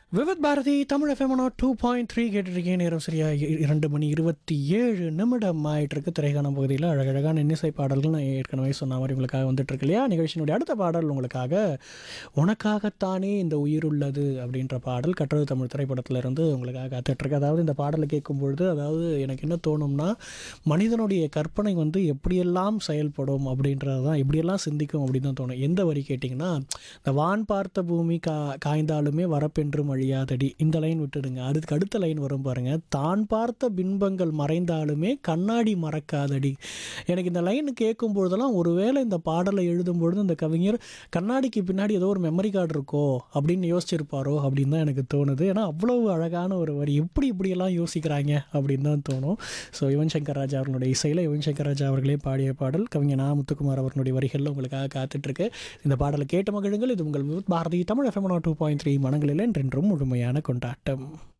Vividh Bharati Tamil FM two point three கேட்டிருக்கேன் நேரம் சரியா இ- இரண்டு மணி இருபத்தி ஏழு நிமிடம் ஆயிட்டிருக்கு திரைக்கான பகுதியில் அழகழகான இன்னிசை பாடல்கள் நான் ஏற்கனவே சொன்ன மாதிரி உங்களுக்காக வந்துட்டு இருக்கு இல்லையா நிகழ்ச்சியினுடைய அடுத்த பாடல் உங்களுக்காக உனக்காகத்தானே இந்த உயிர் உள்ளது அப்படின்ற பாடல் கற்றது தமிழ் திரைப்படத்திலிருந்து உங்களுக்காக காத்துட்ருக்கு அதாவது இந்த பாடலை கேட்கும் பொழுது அதாவது எனக்கு என்ன தோணும்னா மனிதனுடைய கற்பனை வந்து எப்படியெல்லாம் செயல்படும் அப்படின்றது தான் எப்படியெல்லாம் சிந்திக்கும் அப்படின்னு தான் தோணும் எந்த வரி கேட்டிங்கன்னா இந்த வான் பார்த்த பூமி கா காய்ந்தாலுமே வரப்பென்றும் அழியாதடி இந்த லைன் விட்டுடுங்க அதுக்கு அடுத்த லைன் வரும் பாருங்க தான் பார்த்த பின்பங்கள் மறைந்தாலுமே கண்ணாடி மறக்காதடி எனக்கு இந்த லைன் கேட்கும் பொழுதெல்லாம் ஒருவேளை இந்த பாடலை எழுதும் பொழுது இந்த கவிஞர் கண்ணாடிக்கு பின்னாடி ஏதோ ஒரு மெமரி கார்டு இருக்கோ அப்படின்னு யோசிச்சிருப்பாரோ அப்படின்னு தான் எனக்கு தோணுது ஏன்னா அவ்வளவு அழகான ஒரு வரி எப்படி இப்படியெல்லாம் யோசிக்கிறாங்க அப்படின்னு தான் தோணும் ஸோ யுவன் சங்கர் ராஜா அவர்களுடைய இசையில் யுவன் சங்கர் ராஜா அவர்களே பாடிய பாடல் கவிஞர் நா முத்துக்குமார் அவர்களுடைய வரிகளில் உங்களுக்காக காத்துட்ருக்கு இந்த பாடலை கேட்ட மகிழுங்கள் இது உங்கள் Bharati Tamil FM two point three மனங்களில் என்றென்றும் முழுமையான கொண்டாட்டம்